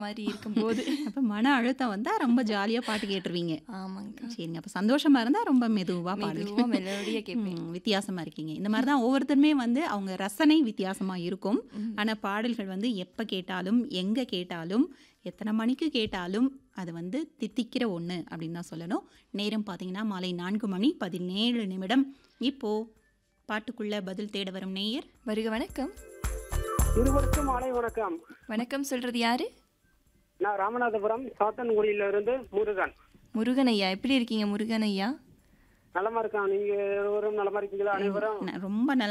மாதிரி இருக்கும்போது அப்ப மன அழுத்தம் வந்தா ரொம்ப ஜாலியா பாட்டு கேட்டுருவீங்க ஆமாங்கக்கா சரிங்க அப்ப சந்தோஷமா இருந்தா ரொம்ப மெதுவா பாடுங்க மெதுவா மெலோடியா கேட்பேன் ம், வித்தியாசமா இருக்கீங்க இந்த மாதிரி தான் ஒவ்வொருத்தருமே வந்து அவங்க ரசனை வித்தியாசமா இருக்கும் ம். ஆனா பாடல்கள் வந்து எப்ப கேட்டாலும் எங்க கேட்டாலும் எத்தனை மணிக்கு கேட்டாலும் அது வந்து தித்திக்கிற ஒண்ணு அப்படின்னு தான் சொல்லணும் நேரம் பார்த்தீங்கன்னா மாலை நான்கு மணி பதினேழு நிமிடம் இப்போ பாட்டுக்குள்ள பதில் தேட வரும் நேயர் வருக வணக்கம் இருவருக்கும் மாலை வணக்கம் வணக்கம் சொல்றது யாரு நான் ராமநாதபுரம் சாத்தன்குடியில இருந்து முருகன் முருகன் ஐயா எப்படி இருக்கீங்க முருகன் ஐயா நலமா இருக்கான் நீங்க இருவரும் நலமா இருக்கீங்களா அனைவரும் ந- ரொம்ப நல்லா